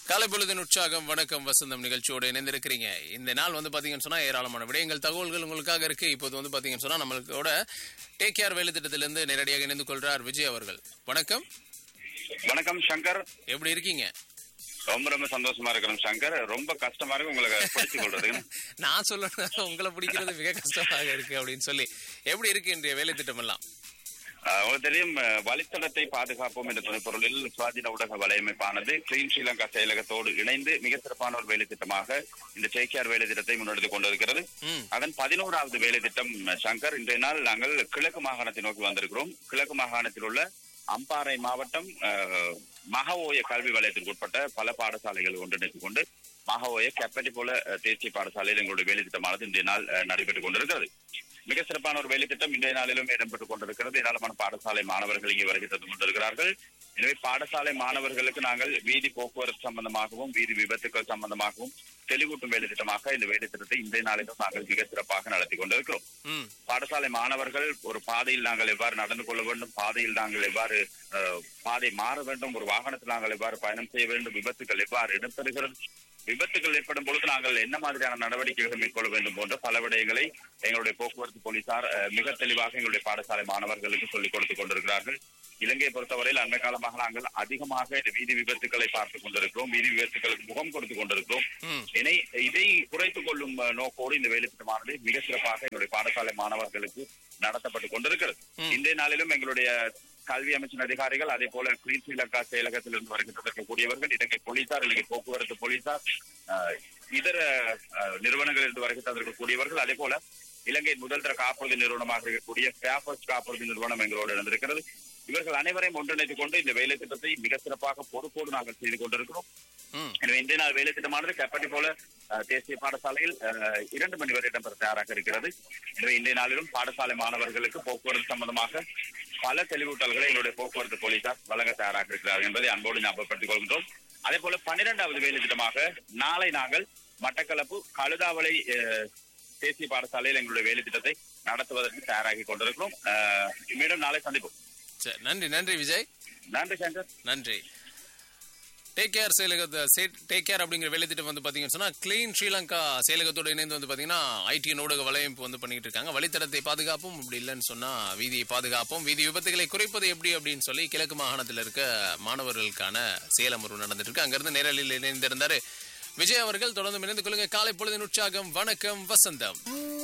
காலை பொழுதின் உற்சாகம் வணக்கம் வசந்தம் நிகழ்ச்சியோடு இணைந்திருக்கிறீங்க இந்த நாள் வந்து பாத்தீங்கன்னு சொன்னா ஏராளமான விடயங்கள் தகவல்கள் உங்களுக்காக இருக்கு இப்போது வந்து பாத்தீங்கன்னு சொன்னா நம்மளோட டேக் கேர் வேலை திட்டத்திலிருந்து நேரடியாக இணைந்து கொள்றார் விஜய் அவர்கள் வணக்கம் வணக்கம் சங்கர் எப்படி இருக்கீங்க ரொம்ப ரொம்ப சந்தோஷமா இருக்கிறோம் சங்கர் ரொம்ப கஷ்டமா இருக்கு உங்களுக்கு படிச்சு கொள்றது நான் சொல்லணும் உங்களை பிடிக்கிறது மிக கஷ்டமாக இருக்கு அப்படின்னு சொல்லி எப்படி இருக்கு இன்றைய வேலை திட்டம் எல்லாம் ஆஹ் உங்களுக்கு தெரியும் அஹ், வழித்தடத்தை பாதுகாப்போம் என்ற துணைப்பொருளில் சுவாதீன ஊடக வலையமைப்பானது கிளீன் ஸ்ரீலங்கா செயலகத்தோடு இணைந்து மிக சிறப்பான ஒரு வேலை திட்டமாக இந்த சேக்கியார் வேலை திட்டத்தை முன்னெடுத்துக் கொண்டிருக்கிறது ம் அதன் பதினோராவது வேலை திட்டம் அஹ், சங்கர் இன்றைய நாள் நாங்கள் கிழக்கு மாகாணத்தை நோக்கி வந்திருக்கிறோம் கிழக்கு மாகாணத்தில் உள்ள அம்பாறை மாவட்டம் அஹ், மகவோய கல்வி வலயத்திற்கு உட்பட்ட பல பாடசாலைகள் ஒன்றிணைத்துக் கொண்டு மகவோய கெப்பட்டி போல அஹ், தேசிய பாடசாலையில் எங்களுடைய வேலை திட்டமானது இன்றைய நாள் அஹ், நடைபெற்றுக் கொண்டிருக்கிறது மிக சிறப்பான ஒரு வேலை திட்டம் இன்றைய நாளிலும் இடம்பெற்றுக் கொண்டிருக்கிறது ஏராளமான பாடசாலை மாணவர்கள் இங்கே வருகை தந்து கொண்டிருக்கிறார்கள் எனவே பாடசாலை மாணவர்களுக்கு நாங்கள் வீதி போக்குவரத்து சம்பந்தமாகவும் வீதி விபத்துக்கள் சம்பந்தமாகவும் தெளிவூட்டும் வேலை திட்டமாக இந்த வேலை திட்டத்தை இன்றைய நாளிலும் நாங்கள் மிக சிறப்பாக நடத்தி கொண்டிருக்கிறோம் ம் பாடசாலை மாணவர்கள் ஒரு பாதையில் நாங்கள் எவ்வாறு நடந்து கொள்ள வேண்டும் பாதையில் நாங்கள் எவ்வாறு அஹ், பாதை மாற வேண்டும் ஒரு வாகனத்தில் நாங்கள் எவ்வாறு பயணம் செய்ய வேண்டும் விபத்துகள் எவ்வாறு இடம்பெறுகிறது விபத்துகள் ஏற்படும் பொழுது நாங்கள் என்ன மாதிரியான நடவடிக்கைகள் மேற்கொள்ள வேண்டும் போன்ற பல விடயங்களை எங்களுடைய போக்குவரத்து போலீசார் அஹ், மிக தெளிவாக எங்களுடைய பாடசாலை மாணவர்களுக்கு சொல்லிக் கொடுத்துக் கொண்டிருக்கிறார்கள் இலங்கையை பொறுத்தவரையில் அண்மை காலமாக நாங்கள் அதிகமாக இந்த வீதி விபத்துக்களை பார்த்துக் கொண்டிருக்கிறோம் வீதி விபத்துகளுக்கு முகம் கொடுத்துக் கொண்டிருக்கிறோம் ம் இதை இதை குறைத்துக் கொள்ளும் அஹ், நோக்கோடு இந்த வேலை திட்டமானது மிக சிறப்பாக எங்களுடைய பாடசாலை மாணவர்களுக்கு நடத்தப்பட்டு கொண்டிருக்கிறது ம். இன்றைய நாளிலும் எங்களுடைய கல்வி அமைச்சின் அதிகாரிகள் அதே போல கிளீன் ஸ்ரீலங்கா செயலகத்திலிருந்து வருகின்றதற்கக்கூடியவர்கள் இலங்கை போலீசார் இலங்கை போக்குவரத்து போலீசார் அஹ், இதர அஹ், நிறுவனங்களிலிருந்து வருகை தந்திருக்கக்கூடியவர்கள் அதே போல இலங்கையின் முதல் தர காப்புறுதி நிறுவனமாக இருக்கக்கூடிய பேஃபர்ஸ் காப்புறுதி நிறுவனம் எங்களோடு இருந்திருக்கிறது இவர்கள் அனைவரையும் ஒன்றிணைத்துக் கொண்டு இந்த வேலை திட்டத்தை மிக சிறப்பாக பொறுப்போடு நாங்கள் செய்து கொண்டிருக்கிறோம் ம் எனவே இன்றைய நாள் வேலை திட்டமானது கப்பட்டி போல அஹ், தேசிய பாடசாலையில் அஹ், இரண்டு மணி வரை இடம்பெற தயாராக இருக்கிறது எனவே இன்றைய நாளிலும் பாடசாலை மாணவர்களுக்கு போக்குவரத்து சம்பந்தமாக பல தெளிவூட்டல்களை எங்களுடைய போக்குவரத்து போலீசார் வழங்க தயாராக இருக்கிறார்கள் என்பதை அன்போடு ஞாபகப்படுத்திக் கொள்கின்றோம் அதே போல பன்னிரெண்டாவது வேலை திட்டமாக நாளை நாங்கள் மட்டக்களப்பு கழுதாவளை அஹ், தேசிய பாடசாலையில் எங்களுடைய வேலை திட்டத்தை நடத்துவதற்கு தயாராகி கொண்டிருக்கிறோம் அஹ், மீண்டும் நாளை சந்திப்போம் சரி நன்றி நன்றி விஜய் நன்றி சங்கர் நன்றி டேக் கேர் செயலகத்தை டேக் கேர் அப்படிங்கிற வேலை திட்டம் வந்து பாத்தீங்கன்னு சொன்னா கிளீன் ஸ்ரீலங்கா செயலகத்தோட இணைந்து வந்து பாத்தீங்கன்னா ஐடி ஊடக வலையமைப்பு வந்து பண்ணிட்டு இருக்காங்க வழித்தடத்தை பாதுகாப்போம் அப்படி இல்லைன்னு சொன்னா வீதியை பாதுகாப்போம் வீதி விபத்துகளை குறைப்பது எப்படி அப்படின்னு சொல்லி கிழக்கு மாகாணத்தில் இருக்க மாணவர்களுக்கான செயலமர்வு நடந்துட்டு இருக்கு அங்கிருந்து நேரலில் இணைந்திருந்தாரு விஜய் அவர்கள் தொடர்ந்து இணைந்து கொள்ளுங்க காலை பொழுதின் உற்சாகம் வணக்கம் வசந்தம்